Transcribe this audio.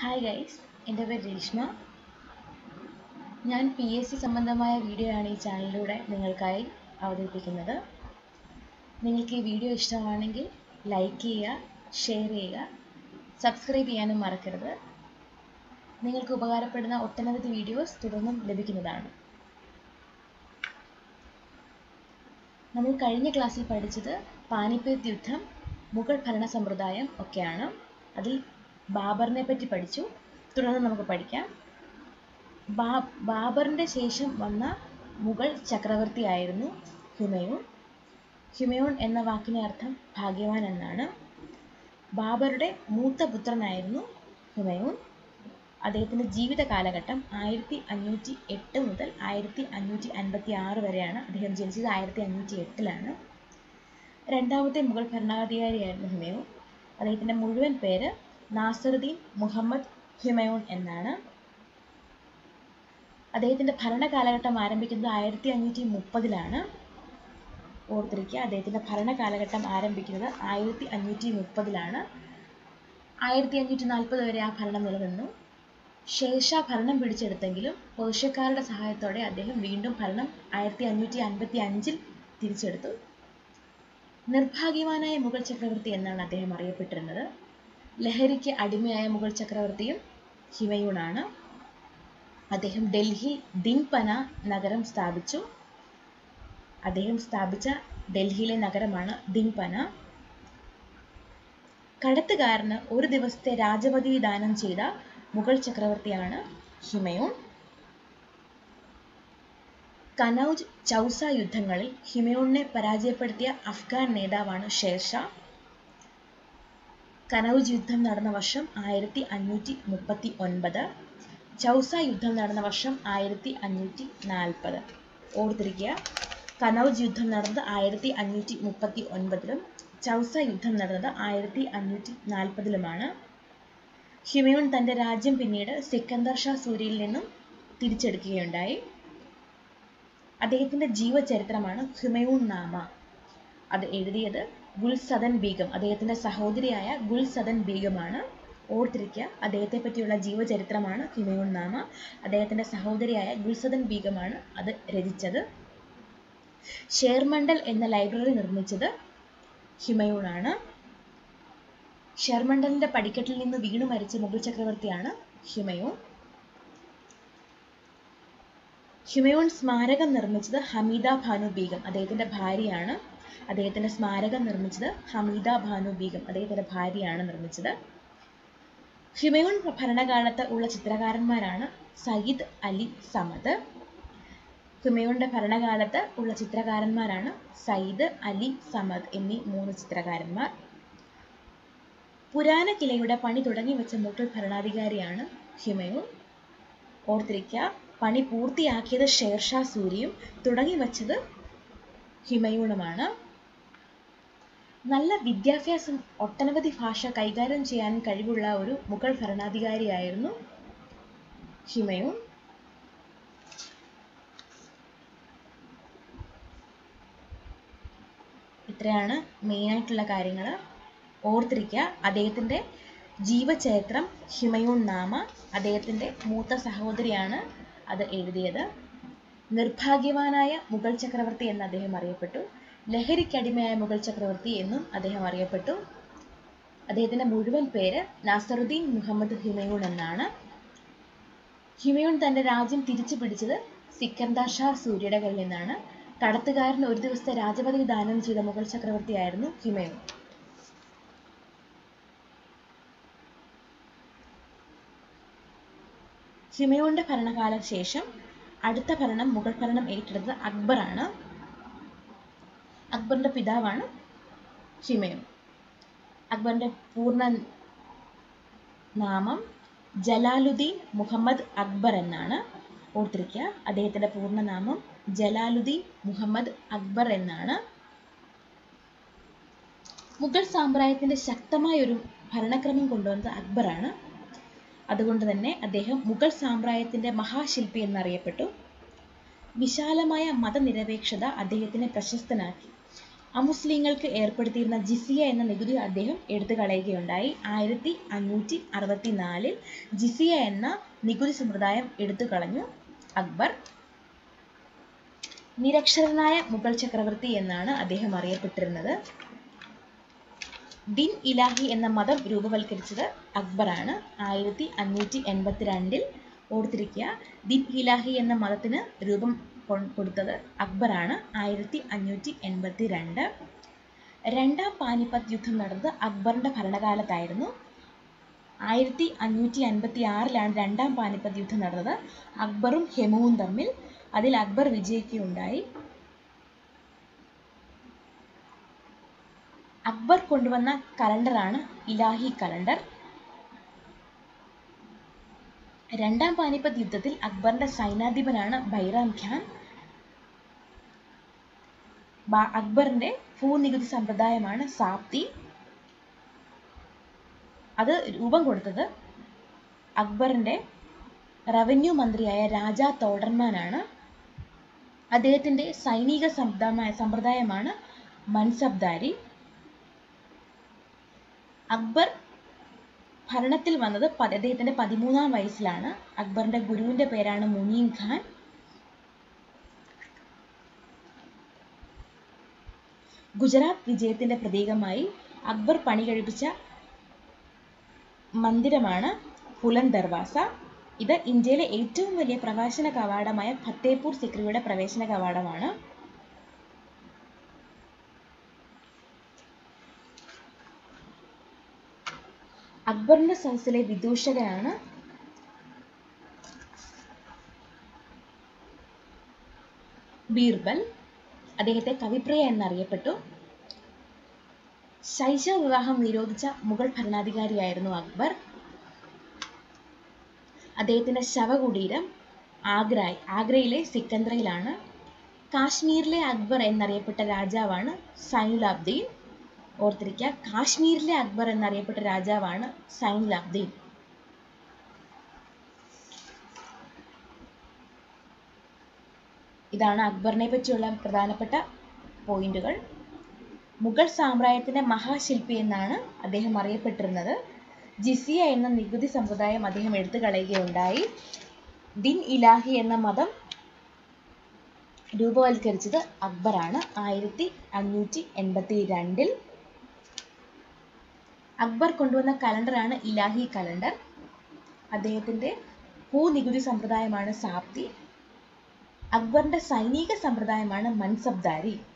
hi guys എൻ്റെ പേര് രേഷ്മ ഞാൻ പി എസ് സി സംബന്ധമായ വീഡിയോ ആണ് ഈ ചാനലിലൂടെ നിങ്ങൾക്കായി അവതരിപ്പിക്കുന്നത് നിങ്ങൾക്ക് ഈ വീഡിയോ ഇഷ്ടമാണെങ്കിൽ ലൈക്ക് ചെയ്യുക ഷെയർ ചെയ്യുക സബ്സ്ക്രൈബ് ചെയ്യാനും മറക്കരുത് നിങ്ങൾക്ക് ഉപകാരപ്പെടുന്ന ഒട്ടനവധി വീഡിയോസ് തുടർന്നും ലഭിക്കുന്നതാണ് നമ്മൾ കഴിഞ്ഞ ക്ലാസ്സിൽ പഠിച്ചത് പാനിപ്പത്ത് യുദ്ധം മുഗൾ ഭരണ സമ്പ്രദായം ഒക്കെയാണ് അതിൽ ബാബറിനെ പറ്റി പഠിച്ചു തുടർന്ന് നമുക്ക് പഠിക്കാം ബാ ബാബറിൻ്റെ ശേഷം വന്ന മുഗൾ ചക്രവർത്തിയായിരുന്നു ഹുമയൂൺ ഹുമയൂൺ എന്ന വാക്കിൻ്റെ അർത്ഥം ഭാഗ്യവാൻ എന്നാണ് ബാബറുടെ മൂത്ത പുത്രനായിരുന്നു ഹുമയൂൺ അദ്ദേഹത്തിൻ്റെ ജീവിത കാലഘട്ടം ആയിരത്തി അഞ്ഞൂറ്റി എട്ട് മുതൽ ആയിരത്തി അഞ്ഞൂറ്റി അൻപത്തി ആറ് വരെയാണ് അദ്ദേഹം ജനിച്ചത് ആയിരത്തി അഞ്ഞൂറ്റി എട്ടിലാണ് രണ്ടാമത്തെ മുഗൾ ഭരണാധികാരിയായിരുന്നു ഹുമയൂൺ അദ്ദേഹത്തിൻ്റെ മുഴുവൻ പേര് നാസറുദ്ദീൻ മുഹമ്മദ് ഹുമയൂൺ എന്നാണ് അദ്ദേഹത്തിൻ്റെ ഭരണകാലഘട്ടം ആരംഭിക്കുന്നത് ആയിരത്തി അഞ്ഞൂറ്റി മുപ്പതിലാണ് ഓർത്തിരിക്കുക അദ്ദേഹത്തിൻ്റെ ഭരണകാലഘട്ടം ആരംഭിക്കുന്നത് ആയിരത്തി അഞ്ഞൂറ്റി മുപ്പതിലാണ് ആയിരത്തി അഞ്ഞൂറ്റി നാൽപ്പത് വരെ ആ ഭരണം നിലനിന്നു ശേഷ ഭരണം പിടിച്ചെടുത്തെങ്കിലും പേർഷ്യക്കാരുടെ സഹായത്തോടെ അദ്ദേഹം വീണ്ടും ഭരണം ആയിരത്തി അഞ്ഞൂറ്റി അൻപത്തി അഞ്ചിൽ തിരിച്ചെടുത്തു നിർഭാഗ്യവാനായ മുഗൾ ചക്രവർത്തി എന്നാണ് അദ്ദേഹം അറിയപ്പെട്ടിരുന്നത് ലഹരിക്ക് അടിമയായ മുഗൾ ചക്രവർത്തിയും ഹിമയൂണാണ് അദ്ദേഹം ഡൽഹിയിൽ ദിൻപന നഗരം സ്ഥാപിച്ചു അദ്ദേഹം സ്ഥാപിച്ച ഡൽഹിയിലെ നഗരമാണ് ദിൻപന കടത്തുകാരന് ഒരു ദിവസത്തെ രാജപദവി ദാനം ചെയ്ത മുഗൾ ചക്രവർത്തിയാണ് ഹിമയൂൺ കനൗജ് ചൗസ യുദ്ധങ്ങളിൽ ഹിമയൂണിനെ പരാജയപ്പെടുത്തിയ അഫ്ഗാൻ നേതാവാണ് ഷേർഷാ കനൗജ് യുദ്ധം നടന്ന വർഷം ആയിരത്തി അഞ്ഞൂറ്റി മുപ്പത്തി ഒൻപത് ചൗസ യുദ്ധം നടന്ന വർഷം ആയിരത്തി അഞ്ഞൂറ്റി നാൽപ്പത് ഓർത്തിരിക്കുക കനൗജ് യുദ്ധം നടന്നത് ആയിരത്തി അഞ്ഞൂറ്റി മുപ്പത്തി ഒൻപതിലും ചൗസ യുദ്ധം നടന്നത് ആയിരത്തി അഞ്ഞൂറ്റി നാൽപ്പതിലുമാണ് ഹിമയൂൺ തൻ്റെ രാജ്യം പിന്നീട് സിക്കന്ദർ ഷാ സൂരിയിൽ നിന്നും തിരിച്ചെടുക്കുകയുണ്ടായി അദ്ദേഹത്തിൻ്റെ ജീവചരിത്രമാണ് ഹിമയൂൺ നാമ അത് എഴുതിയത് ഗുൽസദൻ ബീഗം അദ്ദേഹത്തിൻ്റെ സഹോദരിയായ ഗുൽസദൻ ബീഗമാണ് ഓർത്തിരിക്കുക അദ്ദേഹത്തെ പറ്റിയുള്ള ജീവചരിത്രമാണ് ഹിമയൂൺ നാമ അദ്ദേഹത്തിൻ്റെ സഹോദരിയായ ഗുൽസദൻ ബീഗമാണ് അത് രചിച്ചത് ഷേർമണ്ടൽ എന്ന ലൈബ്രറി നിർമ്മിച്ചത് ഹിമയൂണാണ് ഷെർമണ്ടലിന്റെ പടിക്കെട്ടിൽ നിന്ന് വീണു മരിച്ച മുഗൾ ചക്രവർത്തിയാണ് ഹിമയൂൺ ഹിമയൂൺ സ്മാരകം നിർമ്മിച്ചത് ഹമീദ ഭാനു ബീഗം അദ്ദേഹത്തിന്റെ ഭാര്യയാണ് അദ്ദേഹത്തിന്റെ സ്മാരകം നിർമ്മിച്ചത് ഹമീദ ഭാനു ബീഗം അദ്ദേഹത്തിന്റെ ഭാര്യയാണ് നിർമ്മിച്ചത് ഹിമയൂൺ ഭരണകാലത്ത് ഉള്ള ചിത്രകാരന്മാരാണ് സയ്യിദ് അലി സമദ് ഹിമയൂണിന്റെ ഭരണകാലത്ത് ഉള്ള ചിത്രകാരന്മാരാണ് സയ്യിദ് അലി സമദ് എന്നീ മൂന്ന് ചിത്രകാരന്മാർ പുരാന കിലയുടെ പണി തുടങ്ങി വെച്ച മുഗൾ ഭരണാധികാരിയാണ് ഹിമയൂൺ ഓർത്തിരിക്കുക പണി പൂർത്തിയാക്കിയത് ഷേർഷാ സൂരിയും തുടങ്ങി വച്ചത് ഹിമയൂണുമാണ് നല്ല വിദ്യാഭ്യാസം ഒട്ടനവധി ഭാഷ കൈകാര്യം ചെയ്യാൻ കഴിവുള്ള ഒരു മുഗൾ ഭരണാധികാരിയായിരുന്നു ഹിമയൂൺ ഇത്രയാണ് മെയിനായിട്ടുള്ള കാര്യങ്ങൾ ഓർത്തിരിക്കുക അദ്ദേഹത്തിൻ്റെ ജീവചരിത്രം ഹിമയൂൺ നാമ അദ്ദേഹത്തിൻ്റെ മൂത്ത സഹോദരിയാണ് അത് എഴുതിയത് നിർഭാഗ്യവാനായ മുഗൾ ചക്രവർത്തി എന്ന് അദ്ദേഹം അറിയപ്പെട്ടു ലഹരിക്കടിമയായ മുഗൾ ചക്രവർത്തി എന്നും അദ്ദേഹം അറിയപ്പെട്ടു അദ്ദേഹത്തിൻ്റെ മുഴുവൻ പേര് നാസറുദ്ദീൻ മുഹമ്മദ് ഹിമയൂൺ എന്നാണ് ഹിമയൂൺ തൻ്റെ രാജ്യം തിരിച്ചു പിടിച്ചത് സിക്കന്ദർ ഷാ സൂര്യയുടെ കയ്യിൽ നിന്നാണ് കടത്തുകാരന് ഒരു ദിവസത്തെ രാജപദവി ദാനം ചെയ്ത മുഗൾ ചക്രവർത്തിയായിരുന്നു ഹിമയൂൺ ഹിമയൂണിന്റെ ഭരണകാല ശേഷം അടുത്ത ഭരണം മുഗൾ ഭരണം ഏറ്റെടുത്തത് അക്ബറാണ് അക്ബറിന്റെ പിതാവാണ് ഹിമയൂൺ അക്ബറിന്റെ പൂർണ്ണ നാമം ജലാലുദ്ദീൻ മുഹമ്മദ് അക്ബർ എന്നാണ് ഓർത്തിരിക്കുക അദ്ദേഹത്തിന്റെ പൂർണ്ണനാമം ജലാലുദ്ദീൻ മുഹമ്മദ് അക്ബർ എന്നാണ് മുഗൾ സാമ്രാജ്യത്തിന്റെ ശക്തമായ ഒരു ഭരണക്രമം കൊണ്ടുവന്നത് അക്ബറാണ് അതുകൊണ്ട് തന്നെ അദ്ദേഹം മുഗൾ സാമ്രാജ്യത്തിന്റെ മഹാശില്പി എന്നറിയപ്പെട്ടു വിശാലമായ മതനിരപേക്ഷത അദ്ദേഹത്തിനെ പ്രശസ്തനാക്കി അമുസ്ലിങ്ങൾക്ക് ഏർപ്പെടുത്തിയിരുന്ന ജിസിയ എന്ന നികുതി അദ്ദേഹം എടുത്തു കളയുകയുണ്ടായി ആയിരത്തി അഞ്ഞൂറ്റി അറുപത്തി നാലിൽ ജിസിയ എന്ന നികുതി സമ്പ്രദായം എടുത്തു കളഞ്ഞു അക്ബർ നിരക്ഷരനായ മുഗൾ ചക്രവർത്തി എന്നാണ് അദ്ദേഹം അറിയപ്പെട്ടിരുന്നത് ദിൻ ഇലാഹി എന്ന മതം രൂപവൽക്കരിച്ചത് അക്ബറാണ് ആയിരത്തി അഞ്ഞൂറ്റി എൺപത്തിരണ്ടിൽ ഓർത്തിരിക്കുക ദിൻ ഇലാഹി എന്ന മതത്തിന് രൂപം കൊ- കൊടുത്തത് അക്ബറാണ് ആയിരത്തി അഞ്ഞൂറ്റി എൺപത്തി രണ്ട് രണ്ടാം പാനിപ്പത്ത് യുദ്ധം നടന്നത് അക്ബറിന്റെ ഭരണകാലത്തായിരുന്നു ആയിരത്തി അഞ്ഞൂറ്റി അൻപത്തി ആറിലാണ് രണ്ടാം പാനിപ്പത്ത് യുദ്ധം നടന്നത് അക്ബറും ഹെമുവും തമ്മിൽ അതിൽ അക്ബർ വിജയിക്കുകയുണ്ടായി അക്ബർ കൊണ്ടുവന്ന കലണ്ടറാണ് ഇലാഹി കലണ്ടർ രണ്ടാം പാനിപ്പത്ത് യുദ്ധത്തിൽ അക്ബറിന്റെ സൈനാധിപനാണ് ബൈറാം ഖാൻ ബ- അക്ബറിന്റെ ഭൂനികുതി സമ്പ്രദായമാണ് സാപ്തി അത് രൂപം കൊടുത്തത് അക്ബറിന്റെ റവന്യൂ മന്ത്രിയായ രാജാ തോഡർമാനാണ് അദ്ദേഹത്തിന്റെ സൈനിക സമ്പ്രദായ സമ്പ്രദായമാണ് മൻസബ്ദാരി അക്ബർ ഭരണത്തിൽ വന്നത് പ- അദ്ദേഹത്തിന്റെ പതിമൂന്നാം വയസ്സിലാണ് അക്ബറിന്റെ ഗുരുവിന്റെ പേരാണ് മുനീം ഖാൻ ഗുജറാത്ത് വിജയത്തിന്റെ പ്രതീകമായി അക്ബർ പണി കഴിപ്പിച്ച മന്ദിരമാണ് ബുലന്ദ് ദർവാസ ഇത് ഇന്ത്യയിലെ ഏറ്റവും വലിയ പ്രവേശന കവാടമായ ഫത്തേപൂർ സിക്രിയുടെ പ്രവേശന കവാടമാണ് അക്ബറിന്റെ സദസ്സിലെ വിദൂഷകനാണ് ബീർബൽ അദ്ദേഹത്തെ കവിപ്രിയ എന്നറിയപ്പെട്ടു ശൈശവ വിവാഹം നിരോധിച്ച മുഗൾ ഭരണാധികാരിയായിരുന്നു അക്ബർ അദ്ദേഹത്തിന്റെ ശവകുടീരം ആഗ്ര ആഗ്രയിലെ സിക്കന്ദ്രയിലാണ് കാശ്മീരിലെ അക്ബർ എന്നറിയപ്പെട്ട രാജാവാണ് സൈനുലാബ്ദീൻ ഓർത്തിരിക്കുക കാശ്മീരിലെ അക്ബർ എന്നറിയപ്പെട്ട രാജാവാണ് സൈനുലാബ്ദീൻ ഇതാണ് അക്ബറിനെ പറ്റിയുള്ള പ്രധാനപ്പെട്ട പോയിന്റുകൾ മുഗൾ സാമ്രാജ്യത്തിന്റെ മഹാശില്പി എന്നാണ് അദ്ദേഹം അറിയപ്പെട്ടിരുന്നത് ജിസിയ എന്ന നികുതി സമ്പ്രദായം അദ്ദേഹം എടുത്തു കളയുകയുണ്ടായി ദിൻ ഇലാഹി എന്ന മതം രൂപവൽക്കരിച്ചത് അക്ബറാണ് ആയിരത്തി അഞ്ഞൂറ്റി എൺപത്തി രണ്ടിൽ അക്ബർ കൊണ്ടുവന്ന കലണ്ടറാണ് ഇലാഹി കലണ്ടർ അദ്ദേഹത്തിന്റെ ഭൂനികുതി സമ്പ്രദായമാണ് സാപ്തി അക്ബറിന്റെ സൈനിക സമ്പ്രദായമാണ് മൻസബ്ദാരി